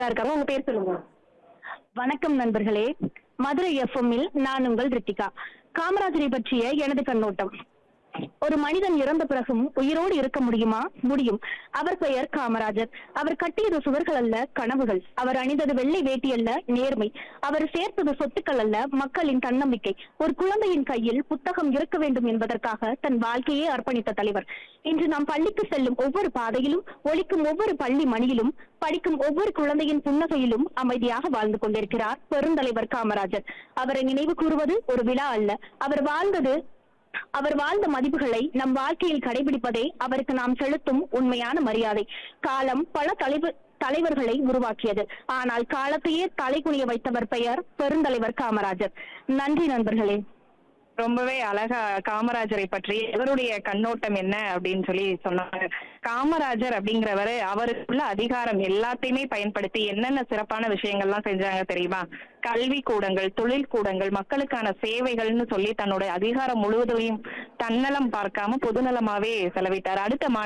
இருக்காங்க உங்க பேர் சொல்லுங்க வணக்கம் நண்பர்களே மதுரை எஃப்எம்மில் நான் உங்கள் ரித்திகா காமராஜரை பற்றிய எனது கண்ணோட்டம் ஒரு மனிதன் இறந்த பிறகும் உயிரோடு இருக்க முடியுமா முடியும் அவர் பெயர் காமராஜர் அவர் கட்டியது சுவர்கள் அல்ல கனவுகள் அவர் அணிந்தது வெள்ளை வேட்டி அல்ல நேர்மை அவர் சேர்த்தது சொத்துக்கள் அல்ல மக்களின் தன்னம்பிக்கை ஒரு குழந்தையின் கையில் புத்தகம் இருக்க வேண்டும் என்பதற்காக தன் வாழ்க்கையை அர்ப்பணித்த தலைவர் இன்று நாம் பள்ளிக்கு செல்லும் ஒவ்வொரு பாதையிலும் ஒலிக்கும் ஒவ்வொரு பள்ளி மணியிலும் படிக்கும் ஒவ்வொரு குழந்தையின் புன்னகையிலும் அமைதியாக வாழ்ந்து கொண்டிருக்கிறார் பெருந்தலைவர் காமராஜர் அவரை நினைவு கூறுவது ஒரு விழா அல்ல அவர் வாழ்ந்தது அவர் வாழ்ந்த மதிப்புகளை நம் வாழ்க்கையில் கடைபிடிப்பதே அவருக்கு நாம் செலுத்தும் உண்மையான மரியாதை காலம் பல தலைவர் தலைவர்களை உருவாக்கியது ஆனால் காலத்தையே தலைகுனிய வைத்தவர் பெயர் பெருந்தலைவர் காமராஜர் நன்றி நண்பர்களே ரொம்பவே அழகா காமராஜரை பற்றி இவருடைய கண்ணோட்டம் என்ன அப்படின்னு சொல்லி சொன்னாங்க காமராஜர் அப்படிங்கிறவரு அவருக்குள்ள அதிகாரம் எல்லாத்தையுமே பயன்படுத்தி என்னென்ன சிறப்பான விஷயங்கள்லாம் செஞ்சாங்க தெரியுமா கல்வி கூடங்கள் தொழில் கூடங்கள் மக்களுக்கான சேவைகள்னு சொல்லி தன்னுடைய அதிகாரம் முழுவதையும் தன்னலம் பார்க்காம பொதுநலமாவே செலவிட்டார் அடுத்த